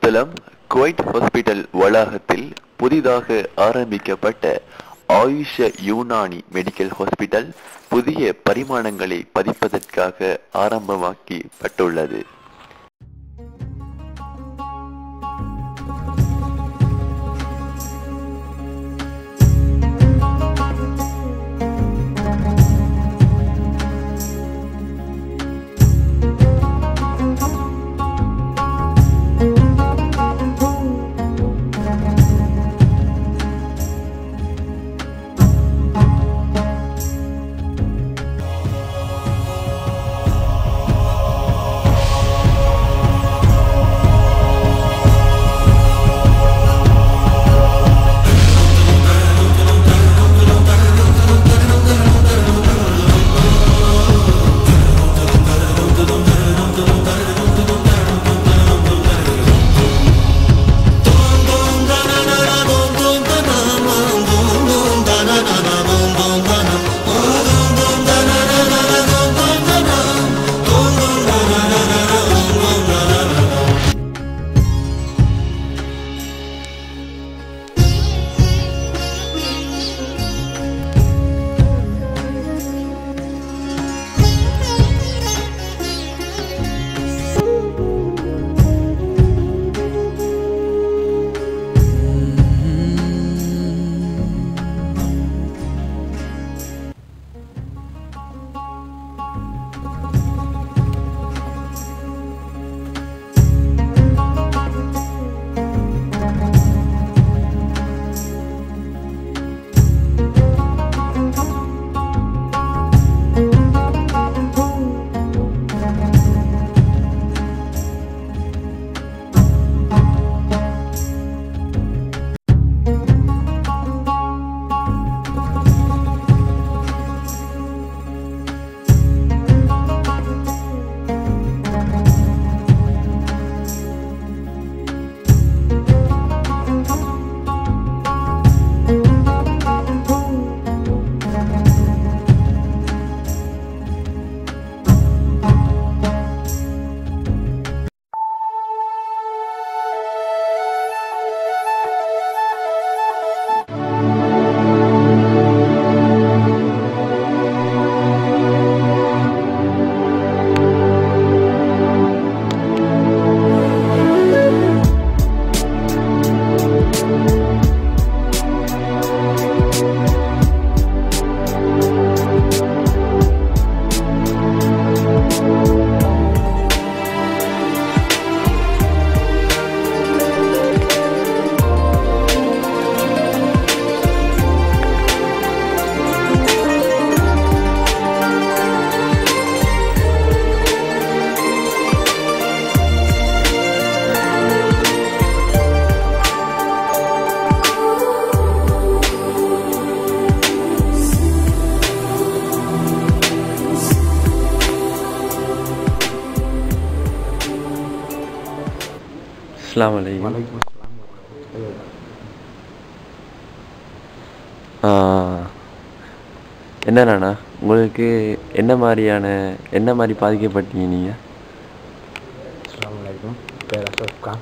Puttalam quite hospital வளாகத்தில் புதிதாக ஆரம்பிக்கப்பட்ட ஆயுஷ யூனானி மெடிக்கல் ஹாஸ்பிட்டல் புதிய பரிமாணங்களை பதிப்பதற்காக ஆரம்பமாக்கப்பட்டுள்ளது அஸ்லாம் வலைக்கும் வலைக்கும் அஸ்ஸலாம் வரஹ்மத்துல்லாஹி என்னண்ணா உங்களுக்கு என்ன மாதிரியான என்ன மாதிரி பாதிக்கப்பட்டீங்க நீங்கள் அஸ்ஸலாமு அலைக்கும் பேர் அசரப் கான்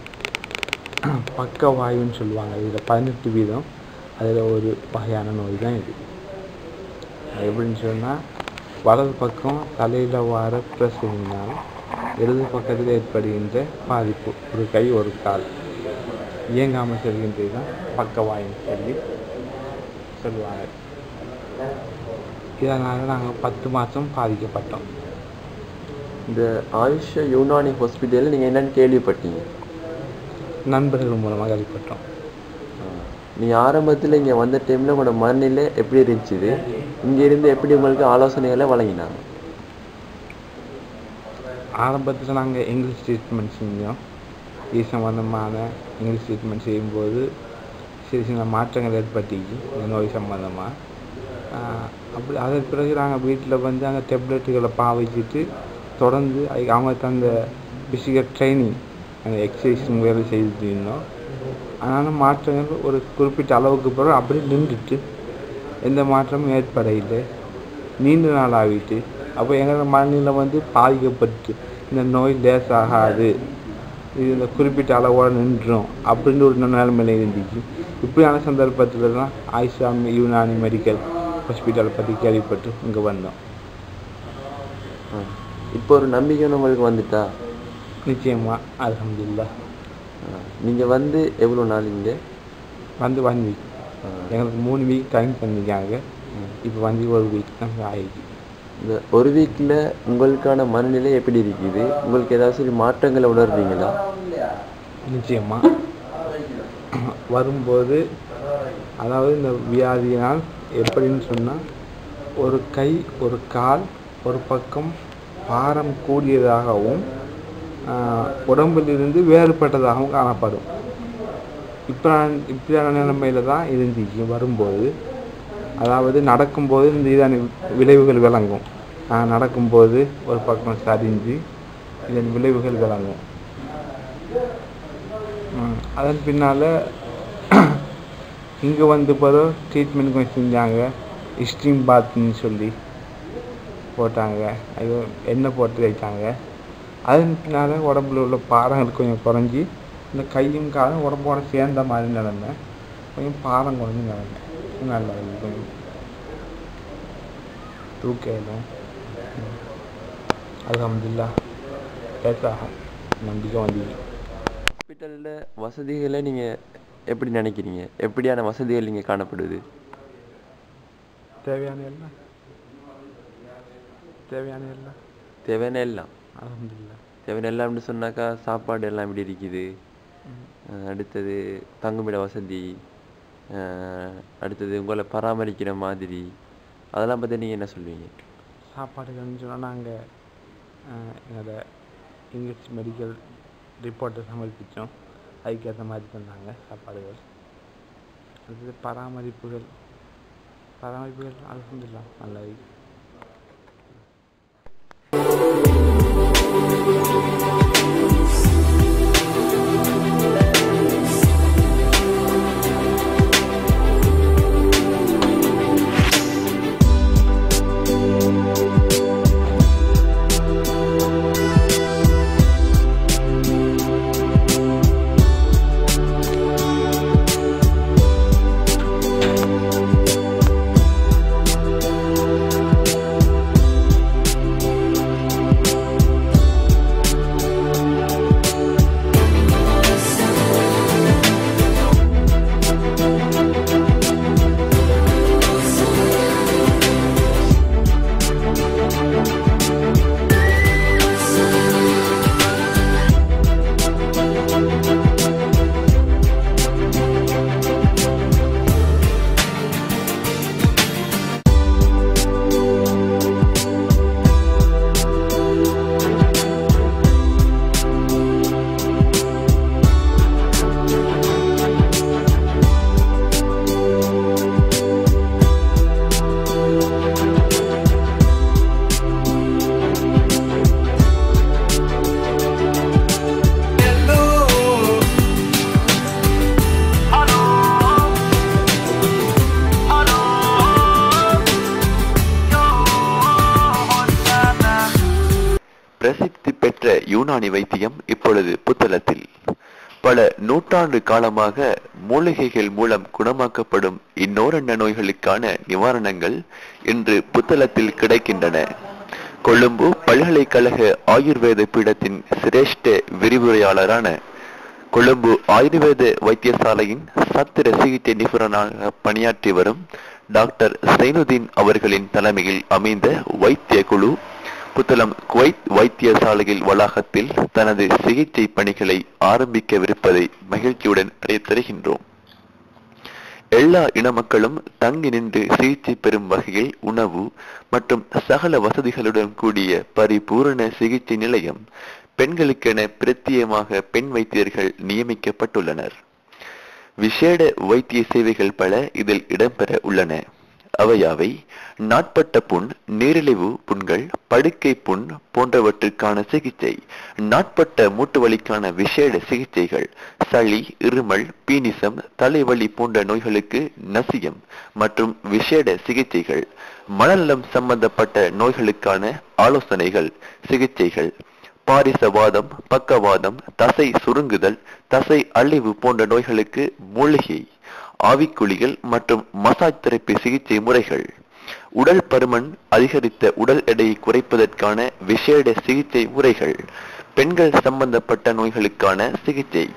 பக்க வாயுன்னு சொல்லுவாங்க இதில் பதினெட்டு வீதம் அதில் ஒரு வகையான நோய் தான் இது அது எப்படின்னு சொன்னால் வலது பக்கம் தலையில் வர பிரசவினால் இடது பக்கத்தில் ஏற்படுகின்ற பாதிப்பு ஒரு கை ஒரு கால் இயங்காமல் செல்கின்றது தான் பக்கவாயின்னு சொல்லி சொல்லுவாங்க இதனால் நாங்கள் பத்து மாதம் பாதிக்கப்பட்டோம் இந்த ஆயுஷ யூனானி ஹாஸ்பிட்டலில் நீங்கள் என்னென்னு கேள்விப்பட்டீங்க நண்பர்கள் மூலமாக கேள்விப்பட்டோம் நீங்கள் ஆரம்பத்தில் இங்கே வந்த டைமில் உங்களோட மனநிலை எப்படி இருந்துச்சு இங்கேருந்து எப்படி உங்களுக்கு ஆலோசனைகளை வழங்கினாங்க ஆரம்பத்தில் நாங்கள் இங்கிலீஷ் ட்ரீட்மெண்ட் செஞ்சோம் இது சம்மந்தமான இங்கிலீஷ் ட்ரீட்மெண்ட் செய்யும்போது சிறு சின்ன மாற்றங்கள் ஏற்பட்டுச்சு இந்த நோய் சம்மந்தமாக அப்படி அதற்கு பிறகு நாங்கள் வீட்டில் வந்து அந்த டெப்லெட்டுகளை பாவிச்சிட்டு தொடர்ந்து அதுக்கு அவங்க தந்த ஃபிசிக்கல் ட்ரைனிங் அந்த எக்ஸசைஸ் வேலை செய்துட்டு இருந்தோம் அதனால் மாற்றங்கள் ஒரு குறிப்பிட்ட அளவுக்கு பிறகு அப்படியே நின்றுட்டு எந்த மாற்றமும் ஏற்பட இல்லை நீண்ட நாள் ஆகிட்டு அப்போ எங்களோட மனநிலை வந்து பாதிக்கப்பட்டு இந்த நோய் லேசாகாது இது இந்த குறிப்பிட்ட அளவோட நின்றோம் அப்படின்னு ஒரு நிலைமையில இருந்துச்சு இப்படியான சந்தர்ப்பத்தில் தான் ஆயிஷா யூனானி மெடிக்கல் ஹாஸ்பிட்டலை பற்றி கேள்விப்பட்டு இங்கே வந்தோம் ஆ. இப்போ ஒரு நம்பிக்கை உங்களுக்கு வந்துட்டா நிச்சயமாக அல்ஹம்துலில்லாஹ் ஆ. நீங்க வந்து எவ்வளோ நாள் இங்க வந்து ஒன் வீக் ஆ. எங்களுக்கு மூணு வீக் டைம் பண்ணிருக்காங்க இப்போ வந்து ஒரு வீக் தான் ஆயிடுச்சு இந்த ஒரு வீக்ல உங்களுக்கான மனநிலை எப்படி இருக்குது உங்களுக்கு ஏதாவது சரி மாற்றங்களை உணர்றீங்களா நிச்சயமாக வரும்போது அதாவது இந்த வியாதியினால் எப்படின்னு சொன்னால் ஒரு கை ஒரு கால் ஒரு பக்கம் பாரம் கூடியதாகவும் ஆஹ், உடம்பிலிருந்து வேறுபட்டதாகவும் காணப்படும் இப்போ இப்படியான நிலைமையில தான் இருந்துச்சு வரும்போது அதாவது நடக்கும்போது இந்த இதான விளைவுகள் விளங்கும் நான் நடக்கும்போது ஒரு பக்கம் சரிஞ்சு இதன் விளைவுகள் விளங்கும் ம், அதன் பின்னால் இங்கே வந்து பிறகு ட்ரீட்மெண்ட் கொஞ்சம் செஞ்சாங்க ஸ்டீம் பாத்னு சொல்லி போட்டாங்க ஐயோ எண்ணெய் போட்டு வைச்சாங்க அதன் பின்னால் உடம்புல உள்ள பாரங்கள் கொஞ்சம் குறைஞ்சி இந்த கையும் காலும் உடம்போட சேர்ந்த மாதிரி நிலைமை கொஞ்சம் பாரம் குறைஞ்சி நிலைமை நல்லா இருக்கு கொஞ்சம் தூக்கம் அல்ஹம்துலில்லாஹ் லேட்டாகும் நம்பிக்கை வந்தீங்க ஹாஸ்பிட்டலில் வசதிகளை நீங்க எப்படி நினைக்கிறீங்க எப்படியான வசதிகள் இங்கே காணப்படுது தேவையான எல்லாம் தேவையான எல்லாம் தேவையான எல்லாம் அல்ஹம்துலில்லாஹ் தேவையான எல்லாம்னு சொன்னாக்கா சாப்பாடு எல்லாம் எப்படி இருக்குது அஹ் அடுத்தது தங்குமிட வசதி அஹ் அடுத்தது உங்களை பராமரிக்கிற மாதிரி அதெல்லாம் பற்றி நீங்கள் என்ன சொல்லுவீங்க சாப்பாடுகள்னு சொன்னால் நாங்கள் எங்களோட இங்கிலீஷ் மெடிக்கல் ரிப்போர்ட்டை சமர்ப்பித்தோம் அதுக்கேற்ற மாதிரி தந்தாங்க சாப்பாடுகள் அடுத்தது பராமரிப்புகள் பராமரிப்புகள் அல்ஹம்துலில்லாஹ் நல்லா இருக்கு பிரசித்தி பெற்ற யூனானி வைத்தியம் இப்பொழுது புத்தளத்தில் பல நூற்றாண்டு காலமாக மூலிகைகள் மூலம் குணமாக்கப்படும் இன்னோரண்ட நோய்களுக்கான நிவாரணங்கள் இன்று புத்தளத்தில் கிடைக்கின்றன கொழும்பு பல்கலைக்கழக ஆயுர்வேத பீடத்தின் சிரேஷ்ட விரிவுரையாளரான கொழும்பு ஆயுர்வேத வைத்தியசாலையின் சத்திர சிகிச்சை நிபுணராக பணியாற்றி வரும் டாக்டர் சைனுதீன் அவர்களின் தலைமையில் அமைந்த வைத்திய குழு புத்தளம் குவைத் வைத்தியசாலையில் வளாகத்தில் தனது சிகிச்சை பணிகளை ஆரம்பிக்கவிருப்பதை மகிழ்ச்சியுடன் அறிவித்தருகின்றோம் எல்லா இன மக்களும் தங்கி நின்று சிகிச்சை பெறும் வகையில் உணவு மற்றும் சகல வசதிகளுடன் கூடிய பரிபூரண சிகிச்சை நிலையம் பெண்களுக்கென பிரத்யேகமாக பெண் வைத்தியர்கள் நியமிக்கப்பட்டுள்ளனர் விசேட வைத்திய சேவைகள் பல இதில் இடம்பெற உள்ளன அவையாவை நாட்பட்ட புண் நீரிழிவு புண்கள் படுக்கை புண் போன்றவற்றுக்கான சிகிச்சை நாட்பட்ட மூட்டு வலிக்கான விசேட சிகிச்சைகள் சளி இருமல் பீனிசம் தலைவலி போன்ற நோய்களுக்கு நசியம் மற்றும் விசேட சிகிச்சைகள் மனநலம் சம்பந்தப்பட்ட நோய்களுக்கான ஆலோசனைகள் சிகிச்சைகள் பாரிசவாதம் பக்கவாதம் தசை சுருங்குதல் தசை அழிவு போன்ற நோய்களுக்கு மூலிகை ஆவிக்குழிகள் மற்றும் மசாஜ் தெரப்பி சிகிச்சை முறைகள் உடல் பருமன் அதிகரித்த உடல் எடையை குறைப்பதற்கான விசேட சிகிச்சை முறைகள் பெண்கள் சம்பந்தப்பட்ட நோய்களுக்கான சிகிச்சை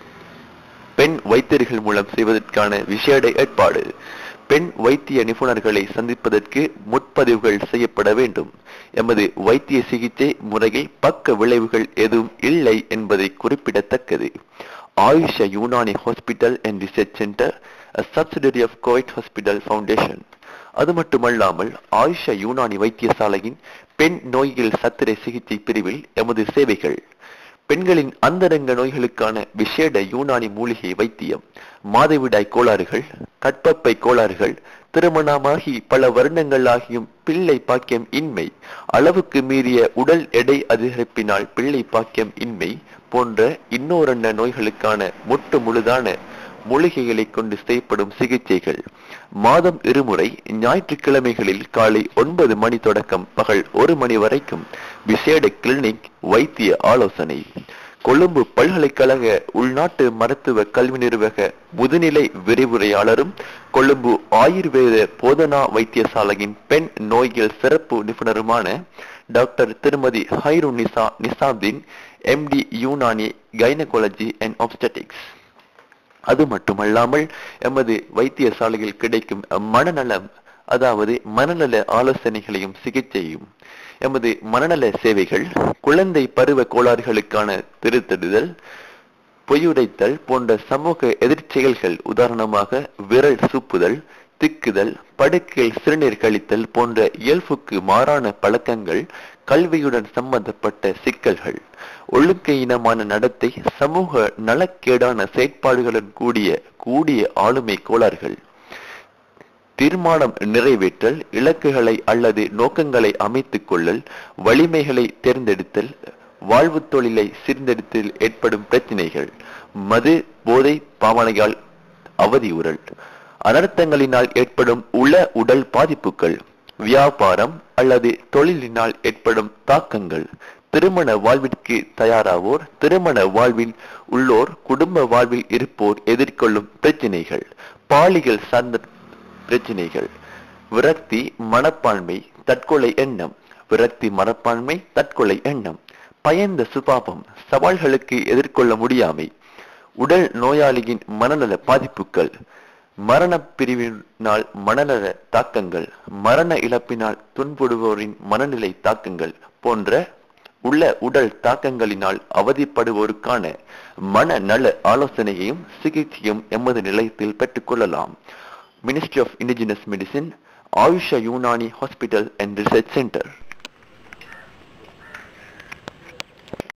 பெண் வைத்தியர்கள் மூலம் செய்வதற்கான விசேட ஏற்பாடு பெண் வைத்திய நிபுணர்களை சந்திப்பதற்கு முற்பதிவுகள் செய்யப்பட வேண்டும் எமது வைத்திய சிகிச்சை முறையில் பக்க விளைவுகள் எதுவும் இல்லை என்பதை குறிப்பிடத்தக்கது Ayush Unani hospital and research centre a subsidiary of Covid hospital foundation அது மட்டுமல்லாமல் ஆயுஷ யூனானி வைத்தியசாலையின் பெண் நோய்கள் சத்திரை சிகிச்சை பிரிவில் எமது சேவைகள் பெண்களின் அந்தரங்க நோய்களுக்கான விசேட யூனானி மூலிகை வைத்தியம் மாதவிடாய் கோளாறுகள் கற்பப்பை கோளாறுகள் திருமணமாகி பல வருடங்கள் ஆகியும் பிள்ளை பாக்கியம் இன்மை அளவுக்கு மீறிய உடல் எடை அதிகரிப்பினால் பிள்ளை பாக்கியம் இன்மை போன்ற இன்னோரன்ன நோய்களுக்கான முட்டு முழுதான மூலிகைகளை கொண்டு செய்யப்படும் சிகிச்சைகள் மாதம் இருமுறை ஞாயிற்றுக்கிழமைகளில் காலை ஒன்பது மணி தொடக்கம் பகல் ஒரு மணி வரைக்கும் விசேட கிளினிக் வைத்திய ஆலோசனை கொழும்பு பல்கலைக்கழக உள்நாட்டு மருத்துவ கல்வி நிர்வாக முதுநிலை விரிவுரையாளரும் கொழும்பு ஆயுர்வேத போதனா வைத்தியசாலையின் பெண் நோயியல் சிறப்பு நிபுணருமான டாக்டர் திருமதி Hairu Nisa Nisabdeen MD Unani gynaecology and obstetrics அது மட்டுமல்லாமல் எமது வைத்தியசாலையில் கிடைக்கும் மனநலம் அதாவது மனநல ஆலோசனைகளையும் சிகிச்சையும் எமது மனநல சேவைகள் குழந்தை பருவ கோளாறுகளுக்கான திருத்தடுதல் பொய்யுடைத்தல் போன்ற சமூக எதிர்ச்செயல்கள் உதாரணமாக விரல் சூப்புதல் திக்குதல் படுக்கையில் சிறுநீர் கழித்தல் போன்ற இயல்புக்கு மாறான பழக்கங்கள் கல்வியுடன் சம்பந்தப்பட்ட சிக்கல்கள் ஒழுக்கையினமான நடத்தை சமூக நலக்கேடான செயற்பாடுகளுடன் கூடிய கூடிய ஆளுமை கோளாறுகள் தீர்மானம் நிறைவேற்றல் இலக்குகளை அல்லது நோக்கங்களை அமைத்துக் கொள்ளல் வலிமைகளை தேர்ந்தெடுத்தல் வாழ்வு தொழிலை சீர்ந்தெடுத்தல் ஏற்படும் பிரச்சனைகள் மது போதை பாவனையால் அவதியுறல் அனர்த்தங்களினால் ஏற்படும் உள உடல் பாதிப்புகள் வியாபாரம் அல்லது தொழிலினால் ஏற்படும் தாக்கங்கள் திருமண வாழ்விற்கு தயாராவோர் திருமண வாழ்வில் உள்ளோர் குடும்ப வாழ்வில் இருப்போர் எதிர்கொள்ளும் பிரச்சனைகள் பாலியல் சார்ந்த பிரச்சனைகள் விரக்தி மனப்பான்மை தற்கொலை எண்ணம் விரக்தி மனப்பான்மை தற்கொலை எண்ணம் பயந்த சுபாவம் சவால்களுக்கு எதிர்கொள்ள முடியாமை உடல் நோயாளியின் மனநல பாதிப்புகள் மரண பிரிவினால் மனநல தாக்கங்கள் மரண இழப்பினால் துன்புறுவோரின் மனநிலை தாக்கங்கள் போன்ற உள்ள உடல் தாக்கங்களினால் அவதிப்படுவோருக்கான மனநல ஆலோசனையையும் சிகிச்சையும் எமது நிலையத்தில் பெற்றுக்கொள்ளலாம் ministry of indigenous medicine Ayush Unani hospital and research centre